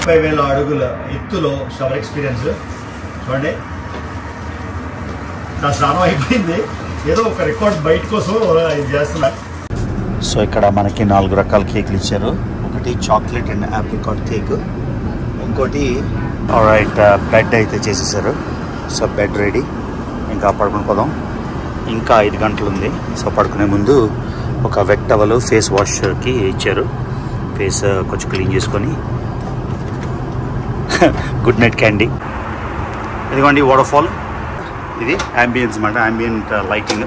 ముప్పై వేల అడుగుల ఎత్తులో షవర్ ఎక్స్పీరియన్స్ చూడండి నా స్నానం అయిపోయింది ఏదో ఒక రికార్డ్ బయట కోసం ఇది చేస్తున్నా సో ఇక్కడ మనకి నాలుగు రకాల కేకులు ఇచ్చారు ఒకటి చాక్లెట్ అండ్ ఆప్రికాట్ కేక్ ఇంకోటి రైట్ బెడ్ అయితే చేసేసారు సో బెడ్ రెడీ ఇంకా పడుకుని పోదాం ఇంకా ఐదు గంటలు ఉంది సో పడుకునే ముందు ఒక వెట్ టవల్ ఫేస్ వాష్కి ఇచ్చారు ఫేస్ కొంచెం క్లీన్ చేసుకొని గుడ్ నైట్ క్యాండీ ఇదిగోండి వాటర్ ఫాల్ ఇది అంబియన్స్ అనమాట అంబియంట్ లైటింగ్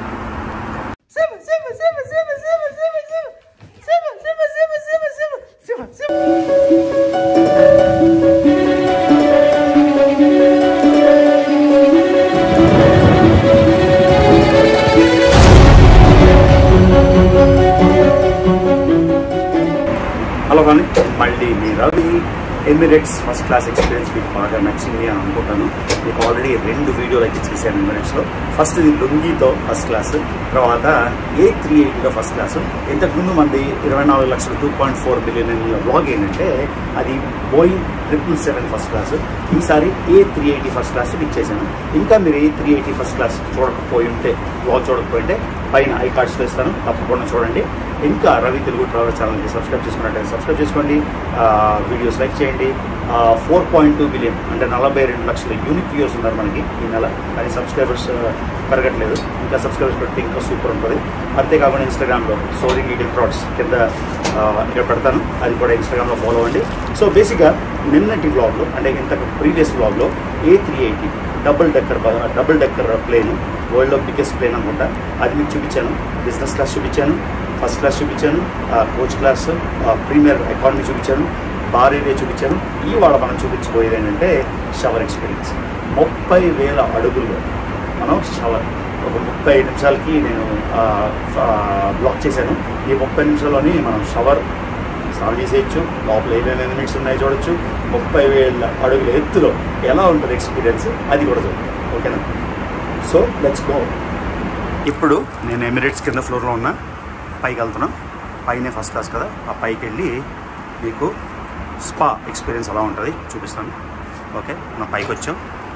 హలో కానీ మళ్ళీ మీ Ravi Emirates first class experience మీకు బాగా నచ్చింది అని అనుకుంటాను మీకు ఆల్రెడీ రెండు వీడియోలు అయితే చేశాను ఎమిరేట్స్లో ఫస్ట్ ఇది లుంగీతో ఫస్ట్ క్లాస్ తర్వాత ఏ త్రీ ఎయిటీలో ఫస్ట్ క్లాస్ ఇంతకుముందు మంది ఇరవై నాలుగు లక్షల two point four billion blog ఏంటంటే అది Boeing triple seven first class ఈసారి A three eighty first class మీకు చేశాను ఇంకా మీరు A three eighty first class చూడకపోయి ఉంటే బ్లాగ్ చూడకపోయింటే పైన ఐ కార్డ్స్ వేస్తాను తప్పకుండా చూడండి ఇంకా రవి తెలుగు ట్రావెల్ ఛానల్కి సబ్స్క్రైబ్ చేసుకున్నట్టయితే సబ్స్క్రైబ్ చేసుకోండి వీడియోస్ లైక్ చేయండి ఫోర్ పాయింట్ టూ బిలియన్ అంటే నలభై రెండు లక్షల యూనిక్ వ్యూస్ ఉన్నారు మనకి ఈ నెల కానీ సబ్స్క్రైబర్స్ పెరగట్లేదు ఇంకా సబ్స్క్రైబర్స్ పెడితే ఇంకా సూపర్ ఉంటుంది అంతేకాకుండా ఇన్స్టాగ్రామ్లో సోరింగ్ ఈడిల్ థాట్స్ కింద ఆ, ఇక్కడ పెడతాను అది కూడా ఇన్స్టాగ్రామ్లో ఫాలో అవ్వండి సో బేసిక్గా నిన్నటి వ్లాగ్లో అంటే ఇంత ప్రీవియస్ వ్లాగ్లో A three eighty double decker double decker plane వరల్డ్లో బిగ్గెస్ట్ ప్లేన్ అనుకుంటా అది మీకు చూపించాను బిజినెస్ క్లాస్ చూపించాను ఫస్ట్ క్లాస్ చూపించాను కోచ్ క్లాస్ ప్రీమియర్ ఎకానమీ చూపించాను బార్ ఏరియా చూపించాను ఈ వాళ్ళ మనం చూపించబోయేది ఏంటంటే షవర్ ఎక్స్పీరియన్స్ ముప్పై వేల అడుగుల్లో మనం షవర్ ఒక ముప్పై నిమిషాలకి నేను బ్లాక్ చేశాను ఈ ముప్పై నిమిషాల్లోని మనం షవర్ స్నానం చేసేయచ్చు లోపల ఏమేమి ఎలిమెంట్స్ ఉన్నాయో చూడొచ్చు ముప్పై వేల అడుగుల ఎత్తులో ఎలా ఉంటుంది ఎక్స్పీరియన్స్ అది కూడా చూద్దాం ఓకేనా సో లెట్స్ గో ఇప్పుడు నేను ఎమిరేట్స్ కింద ఫ్లోర్లో ఉన్నా పైకి వెళ్తున్నాం పైనే ఫస్ట్ క్లాస్ కదా ఆ పైకి వెళ్ళి మీకు స్పా ఎక్స్పీరియన్స్ ఎలా ఉంటుంది చూపిస్తాను ఓకే మనం పైకి వచ్చాం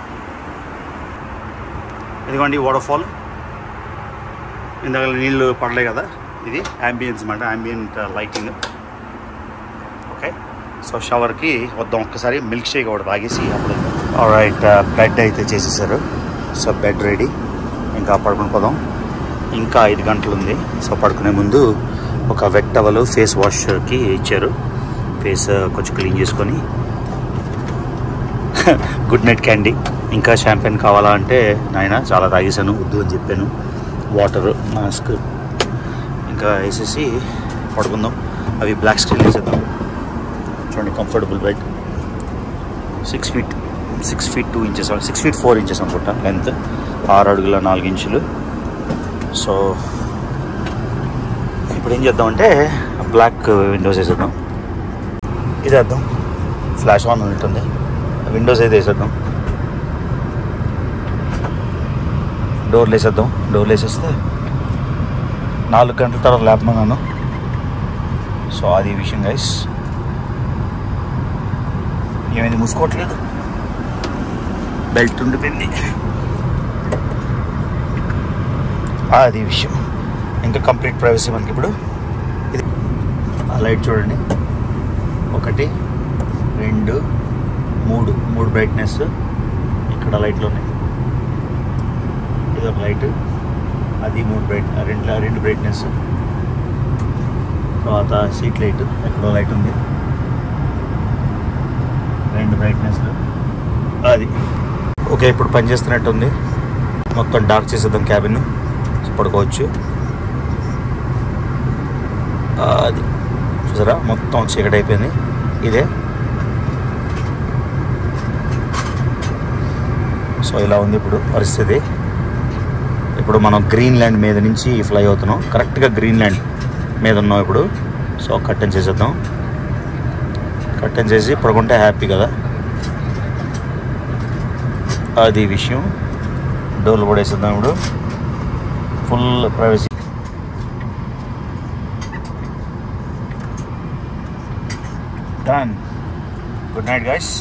ఇదిగోండి వాటర్ ఫాల్ ఇందాక నీళ్ళు పడలే కదా ఇది అంబియన్స్ అనమాట అంబియంట్ లైటింగ్ ఓకే సో షవర్కి వద్దాం ఒక్కసారి మిల్క్ షేక్ ఒకటి తాగేసి అప్పుడు రైట్ బెడ్ అయితే చేసేసారు సో బెడ్ రెడీ ఇంకా పడుకుని పోదాం ఇంకా ఐదు గంటలు ఉంది సో పడుకునే ముందు ఒక వెట్ టవల్ ఫేస్ వాష్కి ఇచ్చారు ఫేస్ కొంచెం క్లీన్ చేసుకొని గుడ్ నైట్ క్యాండీ ఇంకా షాంపెన్ కావాలా అంటే నాయన చాలా తాగేసాను వద్దు అని చెప్పాను వాటర్ మాస్క్ ఇంకా వేసేసి పడుకుందాం అవి బ్లాక్ స్క్రీన్ వేసేద్దాం చూడండి comfortable bed six feet six feet two inches six feet four inches అనుకుంటా లెంత్ ఆరు అడుగుల నాలుగు ఇంచులు సో ఇప్పుడు ఏం చేద్దామంటే బ్లాక్ విండోస్ వేసేద్దాం ఇది వేద్దాం ఫ్లాష్ ఆన్ ఉంటుంది విండోస్ అయితే వేసేద్దాం డోర్లు వేసేద్దాం డోర్లు వేసేస్తే నాలుగు గంటల తర్వాత లేపమన్నాను సో అది ఈ విషయం గైస్ ఏమైంది మూసుకోవట్లేదు బెల్ట్ ఉండిపోయింది అది ఈ విషయం ఇంకా కంప్లీట్ ప్రైవసీ మనకి ఇప్పుడు ఇది ఆ లైట్ చూడండి ఒకటి రెండు మూడు మూడు బ్రైట్నెస్ ఇక్కడ లైట్లు ఉన్నాయి ఇది ఒక లైట్ అది మూడు బ్రైట్ రెండు రెండు బ్రైట్నెస్ తర్వాత సీట్ లైట్ ఎక్కడో లైట్ ఉంది రెండు బ్రైట్నెస్ అది ఓకే ఇప్పుడు పనిచేస్తున్నట్టు ఉంది మొత్తం డార్క్ చేసేద్దాం క్యాబిన్ పడుకోవచ్చు అది చూసారా మొత్తం చీకటి అయిపోయింది ఇదే సో ఇలా ఉంది ఇప్పుడు పరిస్థితి ఇప్పుడు మనం గ్రీన్ ల్యాండ్ మీద నుంచి ఫ్లై అవుతున్నాం కరెక్ట్గా గ్రీన్ ల్యాండ్ మీద ఉన్నాం ఇప్పుడు సో కట్టెన్ చేసేద్దాం కట్టెన్ చేసి పడుకుంటే హ్యాపీ కదా అది విషయం డోర్లు కూడా వేసేద్దాం ఇప్పుడు full privacy done good night guys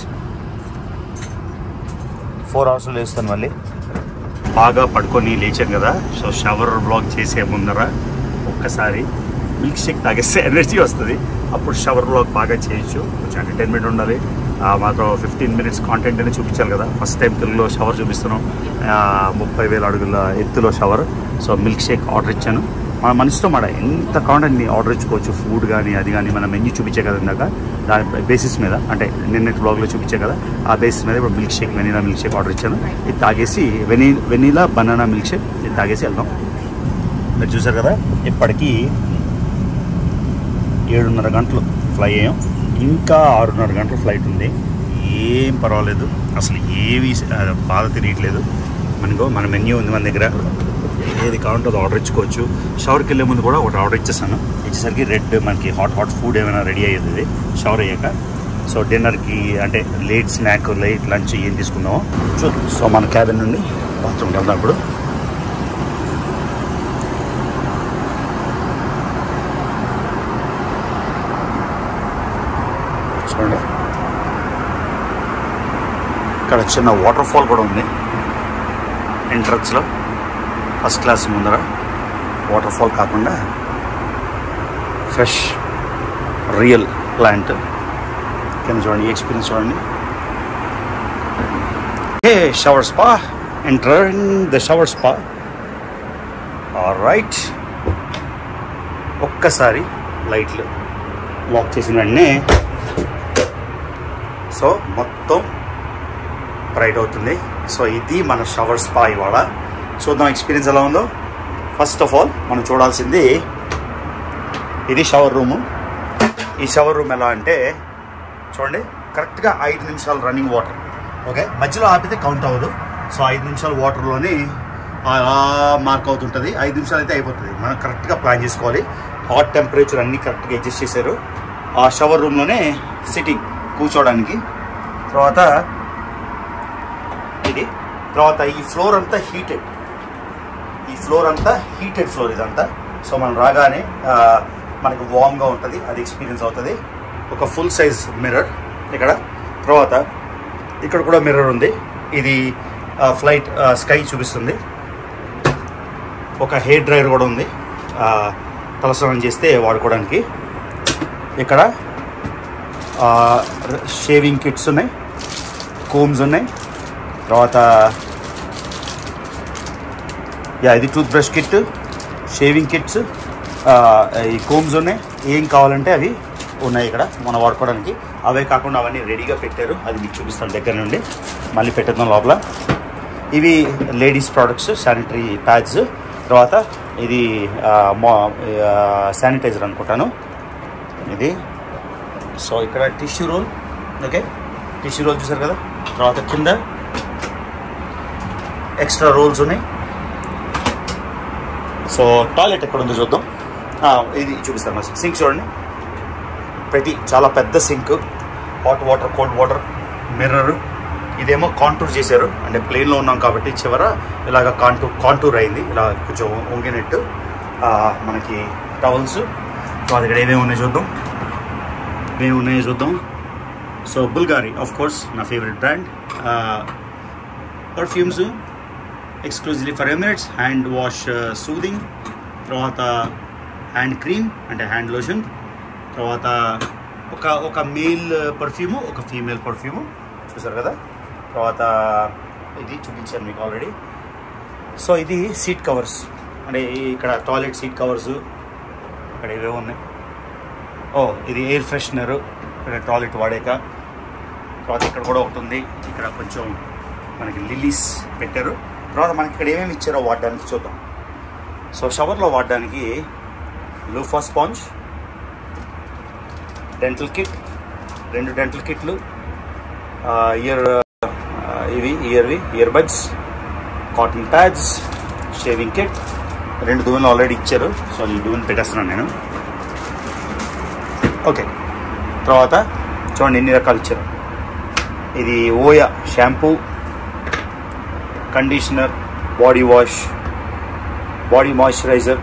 four అవర్స్లో లేస్తాను మళ్ళీ బాగా పడుకొని లేచాను కదా సో షవర్ బ్లాక్ చేసే ముందర ఒక్కసారి మిల్క్ షేక్ తాగేస్తే ఎనర్జీ వస్తుంది అప్పుడు షవర్ బ్లాక్ బాగా చేయొచ్చు కొంచెం ఎంటర్టైన్మెంట్ ఉండాలి ఆ, మాత్రం ఫిఫ్టీన్ మినిట్స్ కాంటెంట్ అనేది చూపించాలి కదా ఫస్ట్ టైం తెలుగులో షవర్ చూపిస్తున్నాం ఆ, ముప్పై వేల అడుగుల ఎత్తులో shower so milk shake order ఇచ్చాను మన మనసులో మాట ఎంత కావాలంటే ఆర్డర్ ఇచ్చుకోవచ్చు ఫుడ్ కానీ అది కానీ మన మెన్యూ చూపించే కదా ఇందాక దాని బేసిస్ మీద అంటే నిన్నటి బ్లాగ్లో చూపించే కదా ఆ బేసిస్ మీద ఇప్పుడు milk shake vanilla milk shake order ఇచ్చాను ఇది తాగేసి వెనీ వెనీలా బనానా మిల్క్ షేక్ ఇది తాగేసి వెళ్దాం మీరు చూసారు కదా ఇప్పటికీ ఏడున్నర గంటలు ఫ్లై అయ్యాం ఇంకా ఆరున్నర గంటలు ఫ్లైట్ ఉంది ఏం పర్వాలేదు అసలు ఏవి ఆ, బాధ తిరియట్లేదు మనకు మన మెన్యూ ఉంది మన దగ్గర ఏది కావాలంటే అది ఆర్డర్ ఇచ్చుకోవచ్చు షవర్కి వెళ్ళే ముందు కూడా ఒకటి ఆర్డర్ ఇచ్చేసాను ఇచ్చేసరికి రెడ్ మనకి హాట్ హాట్ ఫుడ్ ఏమైనా రెడీ అయ్యేది ఇది షవర్ అయ్యాక సో డిన్నర్కి అంటే లేట్ స్నాక్ లేట్ లంచ్ ఏం తీసుకుందామో చూద్దాం సో మన క్యాబిన్ నుండి బాత్రూమ్కి వెళ్దాం ఇప్పుడు చూడండి ఇక్కడ చిన్న వాటర్ ఫాల్ కూడా ఉంది ఎంట్రన్స్లో ఫస్ట్ క్లాస్ ముందర వాటర్ ఫాల్ కాకుండా ఫ్రెష్ రియల్ ప్లాంట్ కింద చూడండి ఈ ఎక్స్పీరియన్స్ చూడండి a shower spa enter in the shower spa right ఒక్కసారి లైట్లు లాక్ చేసిన వెంటనే సో మొత్తం బ్రైట్ అవుతుంది సో ఇది మన షవర్ స్పా ఇవాళ చూద్దాం ఎక్స్పీరియన్స్ ఎలా ఉందో ఫస్ట్ ఆఫ్ ఆల్ మనం చూడాల్సింది ఇది షవర్ రూము ఈ షవర్ రూమ్ ఎలా అంటే చూడండి కరెక్ట్గా ఐదు నిమిషాలు రన్నింగ్ వాటర్ ఓకే మధ్యలో ఆపితే కౌంట్ అవ్వదు సో ఐదు నిమిషాలు వాటర్లోని అలా మార్క్ అవుతుంటుంది ఐదు నిమిషాలు అయితే అయిపోతుంది మనం కరెక్ట్గా ప్లాన్ చేసుకోవాలి హాట్ టెంపరేచర్ అన్నీ కరెక్ట్గా అడ్జస్ట్ చేశారు ఆ షవర్ రూమ్లోనే సిట్టింగ్ కూర్చోవడానికి తర్వాత ఇది తర్వాత ఈ ఫ్లోర్ అంతా హీటెడ్ ఈ ఫ్లోర్ అంతా హీటెడ్ ఫ్లోర్ ఇదంతా సో మనం రాగానే ఆ, మనకు వామ్గా ఉంటుంది అది ఎక్స్పీరియన్స్ అవుతుంది ఒక ఫుల్ సైజ్ మిర్రర్ ఇక్కడ తర్వాత ఇక్కడ కూడా మిర్రర్ ఉంది ఇది ఫ్లైట్ స్కై చూపిస్తుంది ఒక హెయిర్ డ్రైయర్ కూడా ఉంది ఆ, తలస్నానం చేస్తే వాడుకోవడానికి ఇక్కడ షేవింగ్ కిట్స్ ఉన్నాయి కోమ్స్ ఉన్నాయి తర్వాత యా ఇది toothbrush kit shaving kits ఈ కోమ్స్ ఉన్నాయి ఏం కావాలంటే అవి ఉన్నాయి ఇక్కడ మనం వాడుకోవడానికి అవే కాకుండా అవన్నీ రెడీగా పెట్టారు అది మీకు చూపిస్తాను దగ్గర నుండి మళ్ళీ పెట్టేద్దాం లోపల ఇవి లేడీస్ ప్రోడక్ట్స్ శానిటరీ ప్యాడ్స్ తర్వాత ఇది శానిటైజర్ అనుకుంటాను ఇది సో ఇక్కడ tissue roll okay tissue roll చూసారు కదా తర్వాత కింద ఎక్స్ట్రా రోల్స్ ఉన్నాయి సో టాయిలెట్ ఎక్కడ ఉందో చూద్దాం ఆ, ఇది చూపిస్తాను మా సింక్ చూడండి ప్రతి చాలా పెద్ద sink hot water cold water mirror ఇదేమో కాంటూర్ చేశారు అంటే ప్లేన్లో ఉన్నాం కాబట్టి చివర ఇలాగ కాంటూర్ కాంటూర్ అయింది ఇలా కొంచెం వంగినట్టు ఆ, మనకి టవల్స్ సో అది ఇక్కడ ఏమేమి ఉన్నాయి చూద్దాం ఏమేమి ఉన్నాయో చూద్దాం సో బుల్గారీ ఆఫ్ కోర్స్ నా favourite brand perfumes exclusively for Emirates hand wash soothing తర్వాత హ్యాండ్ క్రీమ్ అంటే హ్యాండ్ లోషన్ తర్వాత ఒక ఒక మేల్ పర్ఫ్యూము ఒక ఫీమేల్ పర్ఫ్యూము చూసారు కదా తర్వాత ఇది చూపించాను మీకు ఆల్రెడీ సో ఇది సీట్ కవర్స్ అంటే ఈ- ఇక్కడ టాయిలెట్ సీట్ కవర్స్ ఇక్కడ ఇవే ఉన్నాయి ఓ ఇది ఎయిర్ ఫ్రెషనర్ ఇక్కడ టాయిలెట్ వాడాక తర్వాత ఇక్కడ కూడా ఒకటి ఉంది ఇక్కడ కొంచెం మనకి లిలీస్ పెట్టారు తర్వాత మనకి ఇక్కడ ఏమేమి ఇచ్చారో వాడడానికి చూద్దాం సో షవర్లో వాడడానికి లూఫా స్పాంజ్ డెంటల్ కిట్ రెండు డెంటల్ కిట్లు ఇయర్ ఇవి ఇయర్వి ear buds cotton pads shaving kit రెండు దువ్వెలు ఆల్రెడీ ఇచ్చారు సో ఈ దువ్వెలు పెట్టేస్తున్నాను నేను ఓకే తర్వాత చూడండి ఎన్ని రకాలు ఇచ్చారు ఇది ఓయా shampoo conditioner body wash body moisturiser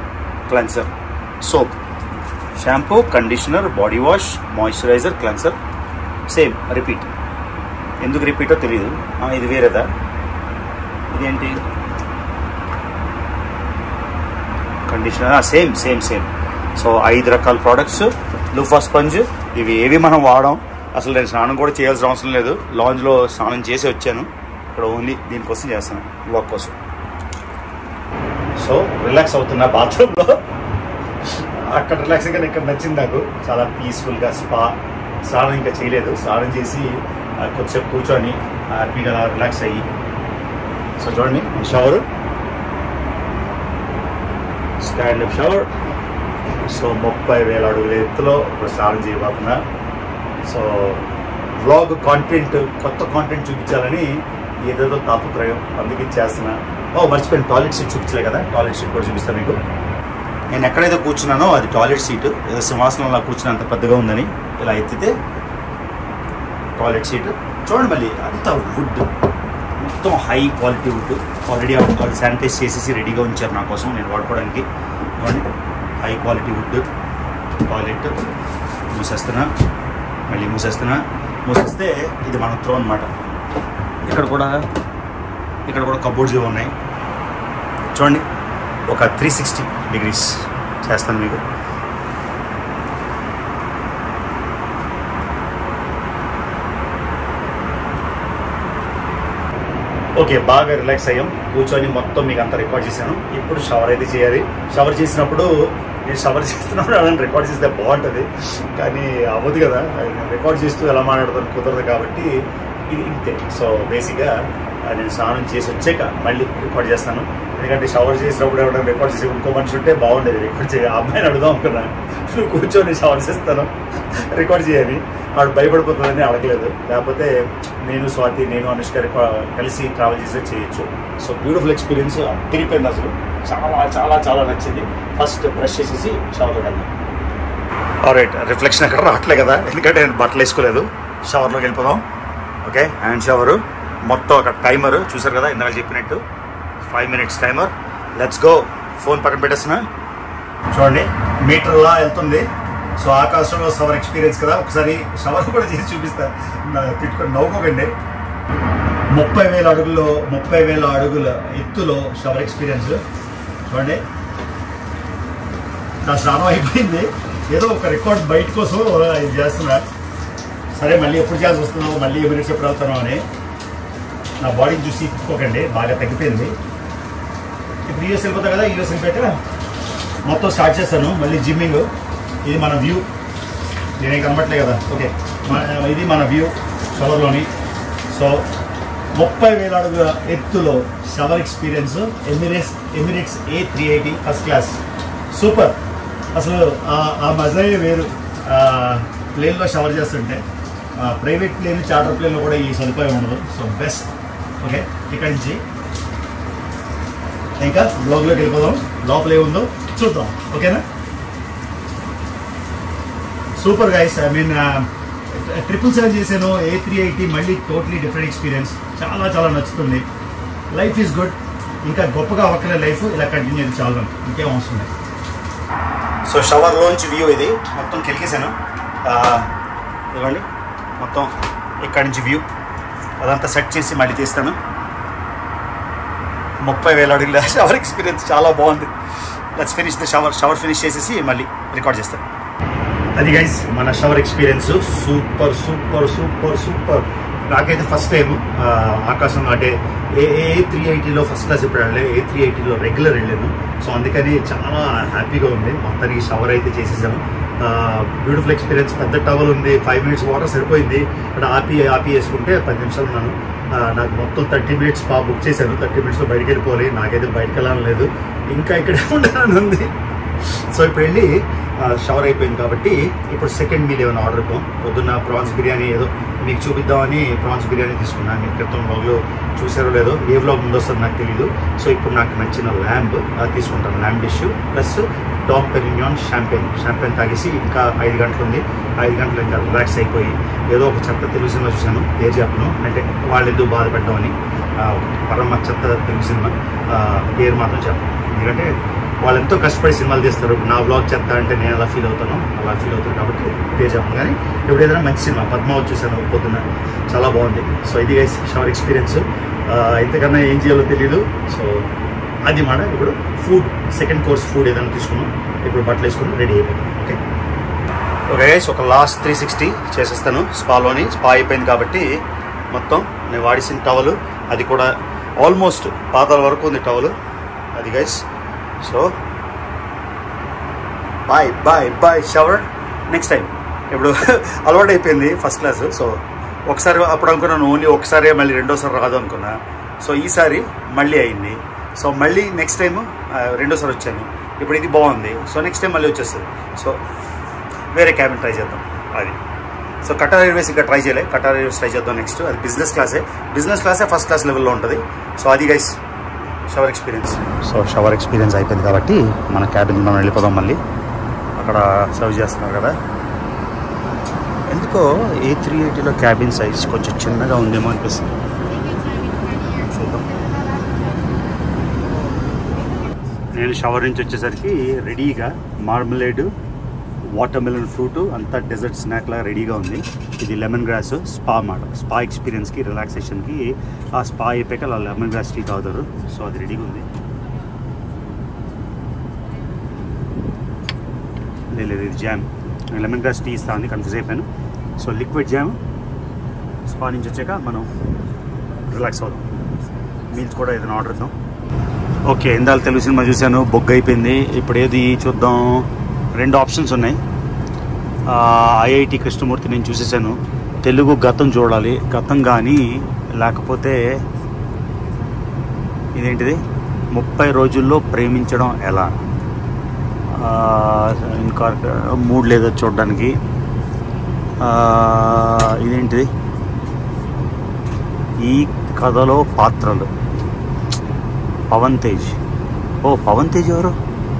cleanser soap shampoo conditioner body wash moisturiser cleanser same repeat ఎందుకు రిపీటో తెలియదు ఆ, ఇది వేరేదా ఇదేంటి conditioner same same same so ఐదు రకాల ప్రోడక్ట్స్ లూఫా స్పంజ్ ఇవి ఏవి మనం వాడాం అసలు నేను స్నానం కూడా చేయాల్సిన అవసరం లేదు లాంజ్లో స్నానం చేసి వచ్చాను ఇక్కడ ఓన్లీ దీనికోసం చేస్తాను వాక్ కోసం సో రిలాక్స్ అవుతున్నా బాత్రూంలో అక్కడ రిలాక్స్ ఇంకా ఇక్కడ నచ్చింది నాకు చాలా పీస్ఫుల్గా స్పా స్నానం ఇంకా చేయలేదు స్నానం చేసి ఆ, కొద్దిసేపు కూర్చొని హ్యాపీగా రిలాక్స్ అయ్యి సో చూడండి shower stand up shower so ముప్పై వేల అడుగుల ఎత్తులో ఇప్పుడు స్నానం చేయబోతున్నా సో వ్లాగ్ కాంటెంట్ కొత్త కాంటెంట్ చూపించాలని ఏదేదో తాపత్రయం అందుకే చేస్తున్నా ఓ మర్చిపోయిన టాయిలెట్ సీట్ చూపించలే కదా టాయిలెట్ సీట్ కూడా చూపిస్తాను మీకు నేను ఎక్కడైతే కూర్చున్నానో అది టాయిలెట్ సీటు ఏదో సింహాసనంలో కూర్చున్నంత పెద్దగా ఉందని ఇలా ఎత్తితే టాయిలెట్ సీటు చూడండి మళ్ళీ అంతా వుడ్ మొత్తం హై క్వాలిటీ వుడ్ ఆల్రెడీ వాళ్ళు శానిటైజ్ చేసేసి రెడీగా ఉంచారు నా కోసం నేను వాడుకోవడానికి చూడండి హై క్వాలిటీ వుడ్ టాయిలెట్ మూసేస్తున్నా మళ్ళీ మూసేస్తున్నా మూసేస్తే ఇది మన త్రో అనమాట ఇక్కడ కూడా ఇక్కడ కూడా కబోర్డ్స్ ఇవి ఉన్నాయి చూడండి ఒక త్రీ సిక్స్టీ డిగ్రీస్ చేస్తాను మీకు ఓకే బాగా రిలాక్స్ అయ్యాం కూర్చొని మొత్తం మీకు అంతా రికార్డ్ చేశాను ఇప్పుడు షవర్ అయితే చేయాలి షవర్ చేసినప్పుడు నేను షవర్ చేస్తున్నప్పుడు అలాంటి రికార్డ్ చేస్తే బాగుంటుంది కానీ అవ్వదు కదా రికార్డ్ చేస్తూ ఎలా మాట్లాడతాను కుదరదు కాబట్టి ఇది ఇంతే సో బేసిక్గా నేను స్నానం చేసి వచ్చాక మళ్ళీ రికార్డ్ చేస్తాను ఎందుకంటే షవర్ చేసినప్పుడు ఎవరైనా రికార్డ్ చేసి ఇంకో మనిషి ఉంటే బాగుండేది రికార్డ్ చేయాలి ఆ అమ్మాయిని అడుగుదాం అనుకున్నా నువ్వు కూర్చొని షవర్ చేస్తాను రికార్డ్ చేయాలి వాడు భయపడిపోతుందని అడగలేదు లేకపోతే నేను స్వాతి నేను అనుష్క రికా- కలిసి ట్రావెల్ చేసి చేయొచ్చు సో బ్యూటిఫుల్ ఎక్స్పీరియన్స్ తిరిగిపోయింది అసలు చాలా చాలా చాలా నచ్చింది ఫస్ట్ బ్రష్ చేసేసి షవర్లోకి వెళ్దాం రైట్ రిఫ్లెక్షన్ అక్కడ రావట్లే కదా ఎందుకంటే నేను బట్టలు వేసుకోలేదు షవర్లోకి వెళ్ళిపోదాం ఓకే హ్యాండ్ షవరు మొత్తం ఒక టైమర్ చూసారు కదా ఇందాక చెప్పినట్టు five minutes timer let's go phone పక్కన పెట్టేస్తున్నా చూడండి మీటర్లా వెళ్తుంది సో ఆకాశంలో షవర్ ఎక్స్పీరియన్స్ కదా ఒకసారి షవర్ కూడా చేసి చూపిస్తా నా- తిట్టుకొని నవ్వుకోకండి ముప్పై వేల అడుగుల్లో ముప్పై వేల అడుగుల ఎత్తులో షవర్ ఎక్స్పీరియన్స్ చూడండి నా స్నానం అయిపోయింది ఏదో ఒక రికార్డ్ బయట కోసం ఇది చేస్తున్నా సరే మళ్ళీ ఎప్పుడు చేయాల్సి వస్తున్నావు మళ్ళీ మినిట్స్ ఎప్పుడు వెళ్తున్నావు అని నా బాడీని చూసి తిప్పుకోకండి బాగా తగ్గిపోయింది ఇప్పుడు యూఎస్ వెళ్ళిపోతా కదా యూఎస్ వెళ్ళిపోయాక మొత్తం స్టార్ట్ చేస్తాను మళ్ళీ జిమ్మింగ్ ఇది మన వ్యూ నేనేం కనబట్టలే కదా ఓకే మన- ఇది మన వ్యూ షవర్లోని సో ముప్పై వేల అడుగుల ఎత్తులో shower experience Emirates Emirates A three eighty first class super అసలు ఆ- ఆ మజాయే వేరు ప్లేన్లో షవర్ చేస్తుంటే ప్రైవేట్ ప్లేన్ చార్టర్ ప్లేన్లో కూడా ఈ సదుపాయం ఉండదు సో బెస్ట్ ఓకే ఇక్కడి నుంచి ఇంకా బ్లాగ్లోకి వెళ్ళిపోదాం లోపల ఏముందో చూద్దాం ఓకేనా super guys I mean triple seven చేశాను ఏ త్రీ ఎయిటీ మళ్ళీ టోటలీ డిఫరెంట్ ఎక్స్పీరియన్స్ చాలా చాలా నచ్చుతుంది లైఫ్ ఈజ్ గుడ్ ఇంకా గొప్పగా ఒక్కలే లైఫ్ ఇలా కంటిన్యూ అయితే చాలు నాకు. ఇంకేం అవసరం లేదు సో షవర్లోంచి వ్యూ ఇది మొత్తం కెలికేసాను ఇవ్వండి మొత్తం ఇక్కడి నుంచి వ్యూ అదంతా సెట్ చేసి మళ్ళీ తీస్తాను ముప్పై వేల అడుగుల షవర్ ఎక్స్పీరియన్స్ చాలా బాగుంది let's finish the shower shower finish చేసేసి మళ్ళీ రికార్డ్ చేస్తాను అది గైస్ మన shower experience super super super super నాకైతే ఫస్ట్ టైం ఆకాశం అంటే ఏ ఏ త్రీ ఎయిటీలో ఫస్ట్ క్లాస్ ఇప్పుడు వెళ్ళలేదు ఏ త్రీ ఎయిటీలో రెగ్యులర్ వెళ్ళాను సో అందుకని చాలా హ్యాపీగా ఉంది మొత్తానికి షవర్ అయితే చేసేసాము బ్యూటిఫుల్ ఎక్స్పీరియన్స్ పెద్ద టవల్ ఉంది ఫైవ్ మినిట్స్ వాటర్ సరిపోయింది ఇక్కడ ఆపి ఆపి వేసుకుంటే పది నిమిషాలు ఉన్నాను ఆ, నాకు మొత్తం థర్టీ మినిట్స్ బా బుక్ చేశాను థర్టీ మినిట్స్లో బయటికి వెళ్ళిపోవాలి నాకైతే బయటకు వెళ్ళాలని లేదు ఇంకా ఇక్కడే ఉండాలని ఉంది సో ఇప్పుడు వెళ్ళి షవర్ అయిపోయింది కాబట్టి ఇప్పుడు సెకండ్ మీల్ ఏమైనా ఆర్డర్ ఇద్దాం పొద్దున్న ప్రాన్స్ బిర్యానీ ఏదో మీకు చూపిద్దామని ప్రాన్స్ బిర్యానీ తీసుకున్నాను మీకు క్రితం వ్లాగ్లో చూసారో లేదో ఏ వ్లాగ్ ముందు వస్తుందో నాకు తెలియదు సో ఇప్పుడు నాకు నచ్చిన ల్యాంబ్ అది తీసుకుంటాను lamb dish plus Dom Perignon champagne champagne తాగేసి ఇంకా ఐదు గంటలు ఉంది ఐదు గంటలు ఇంకా రిలాక్స్ అయిపోయి ఏదో ఒక చెత్త తెలుగు సినిమా చూశాను పేరు చెప్పను అంటే వాళ్ళు ఎందుకు బాధపడ్డామని ఆ, పరమ చెత్త తెలుగు సినిమా ఆ, పేరు మాత్రం చెప్పను ఎందుకంటే వాళ్ళు ఎంతో కష్టపడి సినిమాలు తీస్తారు నా బ్లాగ్ చెప్తా అంటే నేను అలా ఫీల్ అవుతాను అలా ఫీల్ అవుతాను కాబట్టి పేరు చెప్పను కానీ ఇప్పుడు ఏదైనా మంచి సినిమా పద్మావతి చూశాను పొద్దున్న చాలా బాగుంది సో ఇది గైస్ షవర్ ఎక్స్పీరియన్స్ ఇంతకన్నా ఏం చేయాలో తెలియదు సో అది మాట ఇప్పుడు ఫుడ్ సెకండ్ కోర్స్ ఫుడ్ ఏదైనా తీసుకున్నాం ఇప్పుడు బట్టలు వేసుకుని రెడీ అయిపోతాం ఓకే ఓకే గైస్ ఒక లాస్ట్ త్రీ సిక్స్టీ చేసేస్తాను స్పాలోని స్పా అయిపోయింది కాబట్టి మొత్తం నేను వాడిసిన టవల్ అది కూడా ఆల్మోస్ట్ పాదాల వరకు ఉంది టవల్ అది guys so bye bye bye shower next time ఇప్పుడు అలవాటు అయిపోయింది ఫస్ట్ క్లాస్ సో ఒకసారి అప్పుడు అనుకున్నాను ఓన్లీ ఒకసారి మళ్ళీ రెండోసారి రాదు అనుకున్నా సో ఈసారి మళ్ళీ అయింది సో మళ్ళీ నెక్స్ట్ టైం రెండోసారి వచ్చాను ఇప్పుడు ఇది బాగుంది సో నెక్స్ట్ టైం మళ్ళీ వచ్చేస్తుంది సో వేరే క్యాబిన్ ట్రై చేద్దాం అది సో కటార్ ఎయిర్వేస్ ఇంకా ట్రై చేయలే కటార్ ఎయిర్వేస్ ట్రై చేద్దాం నెక్స్ట్ అది బిజినెస్ క్లాసే బిజినెస్ క్లాసే ఫస్ట్ క్లాస్ లెవెల్లో ఉంటుంది సో అది guys shower experience so shower experience అయిపోయింది కాబట్టి మన క్యాబిన్ మనం వెళ్ళిపోదాం మళ్ళీ అక్కడ సర్వ్ చేస్తున్నారు కదా ఎందుకో ఏ త్రీ ఎయిటీలో క్యాబిన్ సైజ్ కొంచెం చిన్నగా ఉందేమో అనిపిస్తుంది చూద్దాం నేను షవర్ నుంచి వచ్చేసరికి రెడీగా మార్మలేడ్ వాటర్ మెలన్ ఫ్రూట్ అంతా డెజర్ట్ స్నాక్ లాగా రెడీగా ఉంది ఇది లెమన్ గ్రాస్ స్పా మాట స్పా ఎక్స్పీరియన్స్కి రిలాక్సేషన్కి ఆ స్పా అయిపోయాక అలా లెమన్ గ్రాస్ టీ తాగుతారు సో అది రెడీగా ఉంది లేదు లేదు ఇది జామ్ లెమన్ గ్రాస్ టీ ఇస్తా ఉంది కన్ఫ్యూజ్ అయిపోయాను సో లిక్విడ్ జామ్ స్పా నుంచి వచ్చాక మనం రిలాక్స్ అవుదాం మీల్స్ కూడా ఏదైనా ఆర్డర్ ఇద్దాం ఓకే ఇందాక తెలుగు సినిమా చూశాను బొగ్గ అయిపోయింది ఇప్పుడు ఏది చూద్దాం రెండు ఆప్షన్స్ ఉన్నాయి ఐఐటి కృష్ణమూర్తి నేను చూసేసాను తెలుగు గతం చూడాలి గతం కానీ లేకపోతే ఇదేంటిది ముప్పై రోజుల్లో ప్రేమించడం ఎలా ఆ, ఇంకా మూడు లేదా చూడడానికి ఆ, ఇదేంటిది ఈ కథలో పాత్రలు పవన్ తేజ్ ఓ పవన్ తేజ్ ఎవరు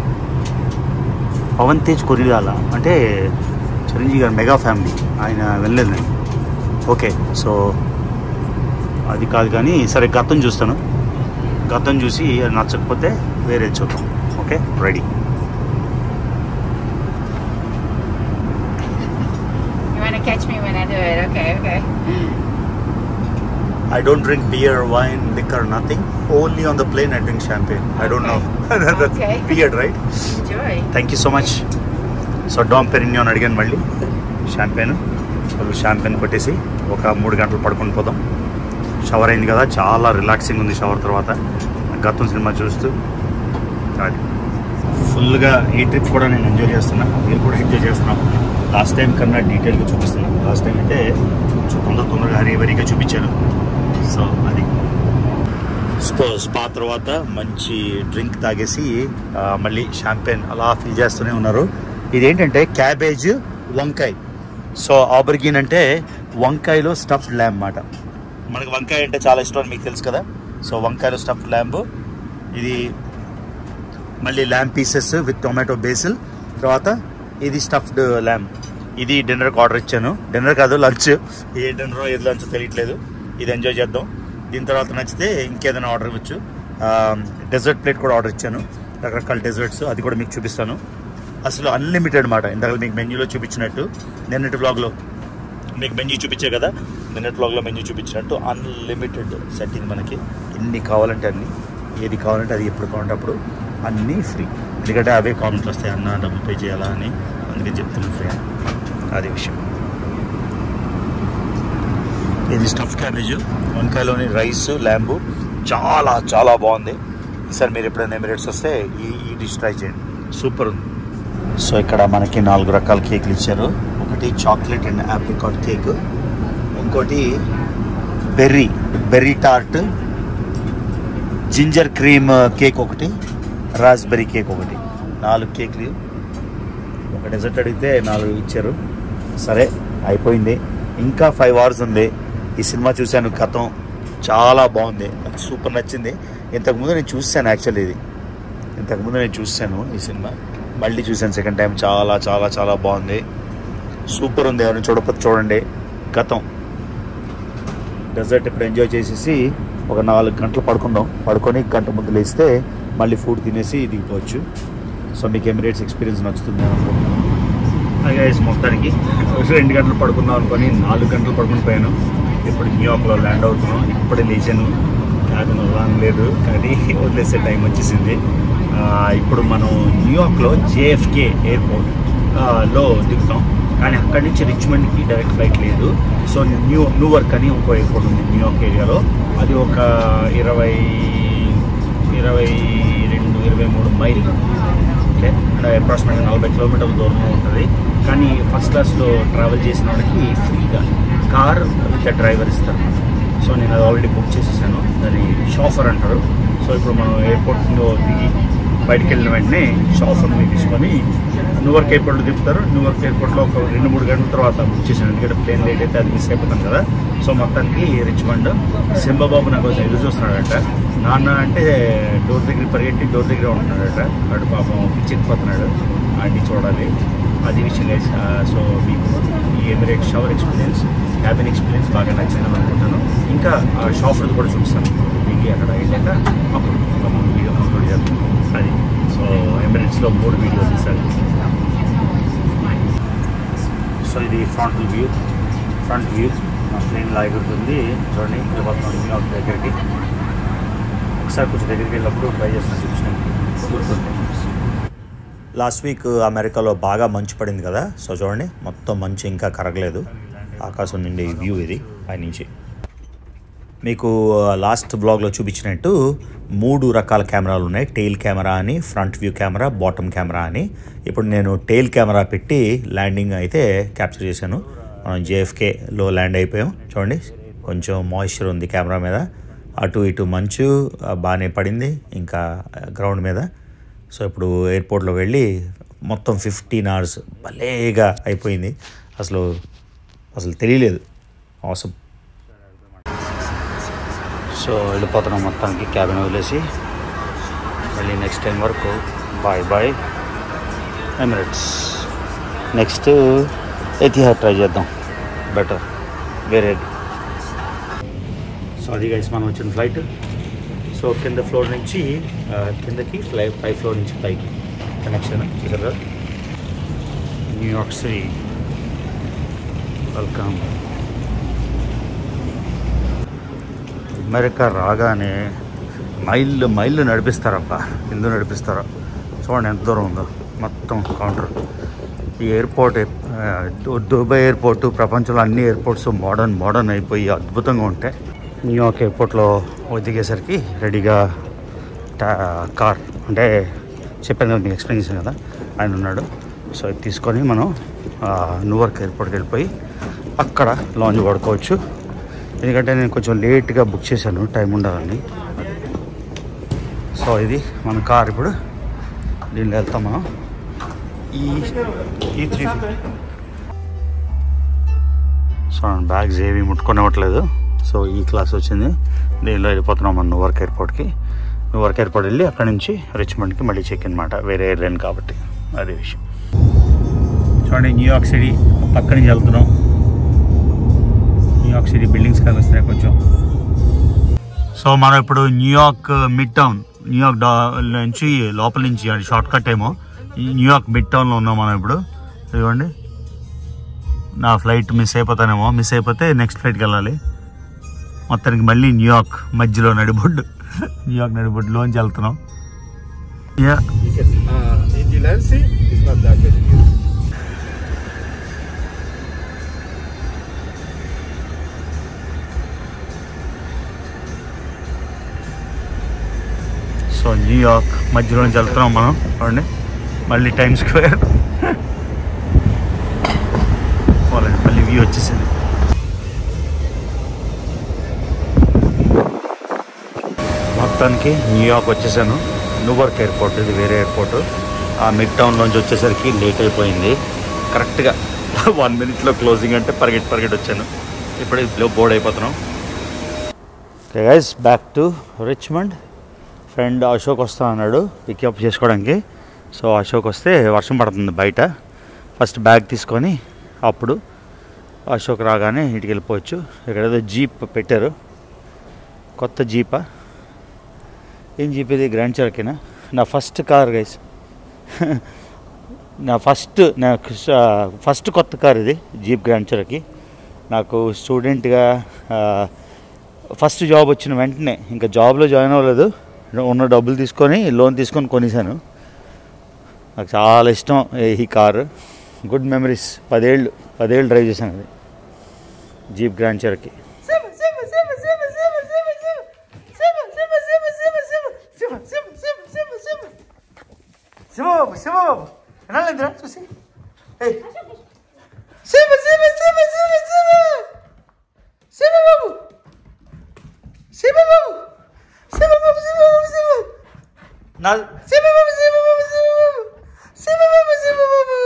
పవన్ తేజ్ కొరియాల అంటే చిరంజీవి గారు మెగా ఫ్యామిలీ ఆయన వెళ్ళలేదు నేను ఓకే సో అది కాదు కానీ సరే గతం చూస్తాను గతం చూసి అది నచ్చకపోతే వేరే చూద్దాం okay ready You want to catch me when I do it? Okay, okay. I don't drink beer, wine, liquor, nothing. Only on the plane I drink champagne. I don't know. That's Okay. weird, right? Enjoy. Thank you so much so Dom Perignon అడిగాను మళ్ళీ champagne వాళ్ళు champagne కొట్టేసి ఒక మూడు గంటలు పడుకొని పోదాం shower అయింది కదా చాలా రిలాక్సింగ్ ఉంది షవర్ తర్వాత గతం సినిమా చూస్తూ అది ఫుల్గా ఈ ట్రిప్ కూడా నేను ఎంజాయ్ చేస్తున్నా మీరు కూడా ఎంజాయ్ చేస్తున్నాం లాస్ట్ టైం కన్నా డీటెయిల్గా చూపిస్తున్నాను లాస్ట్ టైం అంటే కొంచెం తొందర తొందరగా హరీ బరీగా చూపించాను సో అది స్పా స్పా తర్వాత మంచి డ్రింక్ తాగేసి ఆ, మళ్ళీ షాంపెన్ అలా ఫిల్ చేస్తూనే ఉన్నారు ఇదేంటంటే క్యాబేజ్ వంకాయ సో ఆబర్గిన్ అంటే వంకాయలో స్టఫ్డ్ ల్యాంబ్ మాట మనకి వంకాయ అంటే చాలా ఇష్టం అని మీకు తెలుసు కదా సో వంకాయలో స్టఫ్డ్ ల్యాంబ్ ఇది మళ్ళీ lamb pieces with tomato basil తర్వాత ఇది స్టఫ్డ్ ల్యాంబ్ ఇది డిన్నర్కి ఆర్డర్ ఇచ్చాను డిన్నర్ కాదు లంచ్ ఏ డిన్నర్ ఏది లంచ్ తెలియట్లేదు ఇది ఎంజాయ్ చేద్దాం దీని తర్వాత నచ్చితే ఇంకేదైనా ఆర్డర్ ఇవ్వచ్చు డెజర్ట్ ప్లేట్ కూడా ఆర్డర్ ఇచ్చాను రకరకాల డెజర్ట్స్ అది కూడా మీకు చూపిస్తాను అసలు అన్లిమిటెడ్ మాట ఇందాక మీకు మెన్యూలో చూపించినట్టు నిన్నటి వ్లాగ్లో మీకు మెన్యూ చూపించే కదా నిన్నటి వ్లాగ్లో మెన్యూ చూపించినట్టు అన్లిమిటెడ్ సెట్టింగ్ మనకి ఎన్ని కావాలంటే అన్ని ఏది కావాలంటే అది ఎప్పుడు కావాలంటే అప్పుడు అన్నీ ఫ్రీ ఎందుకంటే అవే కామెంట్లు వస్తాయి అన్న డబ్బులు పే చేయాలా అని అందుకే చెప్తున్నాను ఫ్రీ అని అది విషయం ఇది స్టఫ్ క్యాబేజ్ వంకాయలోని రైస్ ల్యాంబు చాలా చాలా బాగుంది ఈసారి మీరు ఎప్పుడైనా ఎమిరేట్స్ వస్తే ఈ ఈ డిష్ ట్రై చేయండి సూపర్ ఉంది సో ఇక్కడ మనకి నాలుగు రకాల కేకులు ఇచ్చారు ఒకటి చాక్లెట్ అండ్ ఆప్రికాట్ కేక్ ఇంకోటి berry berry tart ginger cream cake ఒకటి రాస్బెర్రీ కేక్ ఒకటి నాలుగు కేక్లు ఒక డెజర్ట్ అడిగితే నాలుగు ఇచ్చారు సరే అయిపోయింది ఇంకా ఫైవ్ అవర్స్ ఉంది ఈ సినిమా చూశాను గతం చాలా బాగుంది నాకు సూపర్ నచ్చింది ఇంతకుముందు నేను చూశాను యాక్చువల్లీ ఇది ఇంతకుముందు నేను చూశాను ఈ సినిమా మళ్ళీ చూశాను సెకండ్ టైం చాలా చాలా చాలా బాగుంది సూపర్ ఉంది ఎవరైనా చూడకపోతే చూడండి గతం డెజర్ట్ ఇప్పుడు ఎంజాయ్ చేసేసి ఒక నాలుగు గంటలు పడుకుందాం పడుకొని గంట ముందు లేస్తే మళ్ళీ ఫుడ్ తినేసి దిగిపోవచ్చు సో మీకు ఎమిరేట్స్ ఎక్స్పీరియన్స్ నచ్చుతుంది అని అనుకుంటున్నాను గైస్ మొత్తానికి రెండు గంటలు పడుకుందాం అనుకొని నాలుగు గంటలు పడుకుని పోయాను ఇప్పుడు న్యూయార్క్లో ల్యాండ్ అవుతున్నాం ఇప్పుడే లేచాను క్యాబిన్ రాని లేదు కానీ వదిలేసే టైం వచ్చేసింది ఆ, ఇప్పుడు మనం న్యూయార్క్లో జేఎఫ్కే ఎయిర్పోర్ట్ ఆ, లో దిగుతాం కానీ అక్కడి నుంచి రిచ్మండ్కి డైరెక్ట్ ఫ్లైట్ లేదు సో న్యూ న్యూవర్క్ అని ఇంకో ఎయిర్పోర్ట్ ఉంది న్యూయార్క్ ఏరియాలో అది ఒక ఇరవై ఇరవై రెండు ఇరవై మూడు మైల్ ఓకే అంటే అప్రాక్సిమేట్గా నలభై కిలోమీటర్ల దూరంలో ఉంటుంది కానీ ఫస్ట్ క్లాస్లో ట్రావెల్ చేసిన వాళ్ళకి ఫ్రీగా కార్ విత్ డ్రైవర్ ఇస్తారు సో నేను అది ఆల్రెడీ బుక్ చేసేసాను అది షాఫర్ అంటారు సో ఇప్పుడు మనం ఎయిర్పోర్ట్లో దిగి బయటికి వెళ్ళిన వెంటనే షాఫర్ని తీసుకొని న్యూవర్క్ ఎయిర్పోర్ట్లో దింపుతారు న్యూవర్క్ ఎయిర్పోర్ట్లో ఒక రెండు మూడు గంటల తర్వాత బుక్ చేశాను ఎందుకంటే ప్లేన్ లేట్ అయితే అది మిస్ అయిపోతాను కదా సో మొత్తానికి రిచ్మండ్ సింబాబాబు నా కోసం ఎదురు చూస్తున్నాడట నాన్న అంటే డోర్ దగ్గర పరిగెట్టి డోర్ దగ్గర ఉంటున్నాడట వాడు పాపం పిచ్చెక్కిపోతున్నాడు అది చూడాలి అది విషయం గైస్ సో మీకు ఈ Emirate shower experience cabin experience బాగా నచ్చిందని అనుకుంటాను ఇంకా షాఫర్ది కూడా చూపిస్తాను మీకు అక్కడ వెళ్ళాక అప్పుడు ఒక మూడు వీడియో అప్లోడ్ చేస్తాను అది సో ఎమిరేట్స్లో మూడు వీడియోలు తీసాను సో ఇది ఫ్రంట్ వ్యూ ఫ్రంట్ వ్యూ మా ప్లేన్ లాగుతుంది చూడండి వెళ్ళిపోతున్నాం న్యూయార్క్ దగ్గరికి ఒకసారి కొంచెం దగ్గరికి వెళ్ళినప్పుడు ట్రై చేస్తాను చూపించడానికి గుర్తుంటే లాస్ట్ వీక్ అమెరికాలో బాగా మంచు పడింది కదా సో చూడండి మొత్తం మంచు ఇంకా కరగలేదు ఆకాశం నుండి వ్యూ ఇది పైనుంచి మీకు లాస్ట్ బ్లాగ్లో చూపించినట్టు మూడు రకాల కెమెరాలు ఉన్నాయి టెయిల్ కెమెరా అని front view camera bottom camera అని ఇప్పుడు నేను టెయిల్ కెమెరా పెట్టి ల్యాండింగ్ అయితే క్యాప్చర్ చేశాను మనం జేఎఫ్కేలో ల్యాండ్ అయిపోయాం చూడండి కొంచెం మాయిశ్చర్ ఉంది కెమెరా మీద అటు ఇటు మంచు ఆ, బాగానే పడింది ఇంకా గ్రౌండ్ మీద సో ఇప్పుడు ఎయిర్పోర్ట్లో వెళ్ళి మొత్తం ఫిఫ్టీన్ అవర్స్ భలేగా అయిపోయింది అసలు అసలు తెలియలేదు అవసరం సో వెళ్ళిపోతున్నాం మొత్తానికి క్యాబిన్ వదిలేసి మళ్ళీ నెక్స్ట్ టైం వరకు bye bye Emirates next Etihad try చేద్దాం బెటర్ వేరే సో అది గైస్ మనం వచ్చిన ఫ్లైట్ సో కింద ఫ్లోర్ నుంచి ఆ, కిందకి ఫ్లై పై ఫ్లోర్ నుంచి పైకి కనెక్షన్ చూసారా న్యూయార్క్ సిటీ వెల్కమ్ అమెరికా రాగానే మైళ్ళు మైళ్ళు నడిపిస్తారప్ప ఎందుకు నడిపిస్తారో చూడండి ఎంత దూరం ఉందో మొత్తం కౌంటర్ ఈ ఎయిర్పోర్ట్ ఆ, దు- దుబాయ్ ఎయిర్పోర్ట్ ప్రపంచంలో అన్ని ఎయిర్పోర్ట్స్ మోడర్న్ మోడర్న్ అయిపోయి అద్భుతంగా ఉంటాయి న్యూయార్క్ ఎయిర్పోర్ట్లో దిగేసరికి రెడీగా టా కార్ అంటే చెప్పాను కదా మీకు ఎక్స్ప్లెయిన్ చేశాను కదా ఆయన ఉన్నాడు సో ఇది తీసుకొని మనం ఆ, న్యూయార్క్ ఎయిర్పోర్ట్కి వెళ్ళిపోయి అక్కడ లాంజ్ పడుకోవచ్చు ఎందుకంటే నేను కొంచెం లేట్గా బుక్ చేశాను టైం ఉండాలని సో ఇది మన కార్ ఇప్పుడు దీనిలో వెళ్తాం మనం ఈ ఈ త్రీ సో బ్యాగ్స్ ఏవి ముట్టుకునివ్వట్లేదు సో ఈ క్లాస్ వచ్చింది దీనిలో వెళ్ళిపోతున్నాం మనం న్యూవర్క్ ఎయిర్పోర్ట్కి న్యూవర్క్ ఎయిర్పోర్ట్ వెళ్ళి అక్కడ నుంచి రిచ్మండ్కి మళ్ళీ చెక్ అనమాట వేరే ఎయిర్లైన్ కాబట్టి అదే విషయం చూడండి న్యూయార్క్ సిటీ పక్క నుంచి వెళ్తున్నాం న్యూయార్క్ సిటీ బిల్డింగ్స్ కనిపిస్తున్నాయి కొంచెం సో మనం ఇప్పుడు న్యూయార్క్ మిడ్ టౌన్ న్యూయార్క్ డా నుంచి లోపల నుంచి అది షార్ట్ కట్ ఏమో ఈ న్యూయార్క్ మిడ్ టౌన్లో ఉన్నాం మనం ఇప్పుడు ఇదిగోండి నా ఫ్లైట్ మిస్ అయిపోతానేమో మిస్ అయిపోతే నెక్స్ట్ ఫ్లైట్కి వెళ్ళాలి మొత్తానికి మళ్ళీ న్యూయార్క్ మధ్యలో నడిబొడ్డు న్యూయార్క్ నడిబొడ్డులోంచి వెళ్తున్నాం yeah Because uh, in Delancey, it's not that bad. So New York మధ్యలో నుంచి వెళ్తున్నాం మనం చూడండి మళ్ళీ టైమ్ స్క్వేర్ పోలేదు మళ్ళీ వ్యూ వచ్చేసింది మొత్తానికి న్యూయార్క్ వచ్చేసాను న్యూవర్క్ ఎయిర్పోర్ట్ ఇది వేరే ఎయిర్పోర్ట్ ఆ మిడ్ టౌన్లోంచి వచ్చేసరికి లేట్ అయిపోయింది కరెక్ట్గా వన్ మినిట్లో క్లోజింగ్ అంటే పరిగెట్టి పరిగెట్టి వచ్చాను ఇప్పుడు ఇప్పుడు బోర్డ్ అయిపోతున్నాం okay guys back to Richmond friend Ashok వస్తా అన్నాడు పికప్ చేసుకోవడానికి సో అశోక్ వస్తే వర్షం పడుతుంది బయట ఫస్ట్ బ్యాగ్ తీసుకొని అప్పుడు అశోక్ రాగానే ఇంటికి వెళ్ళిపోవచ్చు ఇక్కడ ఏదో జీప్ పెట్టారు కొత్త జీపా ఏం జీప్ ఇది గ్రాండ్ చరకేనా నా ఫస్ట్ కార్ గైస్ నా ఫస్ట్ నాకు స- ఫస్ట్ కొత్త కార్ ఇది జీప్ గ్రాండ్ చెరకి నాకు స్టూడెంట్గా ఆ, ఫస్ట్ జాబ్ వచ్చిన వెంటనే ఇంకా జాబ్లో జాయిన్ అవ్వలేదు ఉన్న డబ్బులు తీసుకొని లోన్ తీసుకొని కొనేసాను నాకు చాలా ఇష్టం ఈ కారు గుడ్ మెమరీస్ పదేళ్ళు పదేళ్ళు డ్రైవ్ చేశాను అది Jeep Grand Cherokee Shivababu Shivababu ఎనాలేదురా చూసి ఏయ్. శివ శివ శివ శివ శివ శివబాబు శివబాబు శివబాబు శివబాబు శివ నా శివబాబు శివబాబు శివబాబు శివబాబు శివబాబు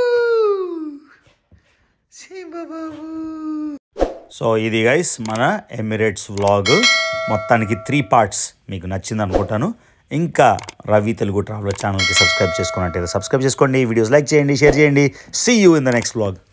శివబాబు సో ఇది గైస్ మన ఎమిరేట్స్ వ్లాగ్ మొత్తానికి త్రీ పార్ట్స్ మీకు నచ్చింది అనుకుంటాను ఇంకా రవి తెలుగు ట్రావెలర్ ఛానల్కి సబ్స్క్రైబ్ చేసుకున్నట్టయితే సబ్స్క్రైబ్ చేసుకోండి వీడియోస్ లైక్ చేయండి షేర్ చేయండి see you in the next vlog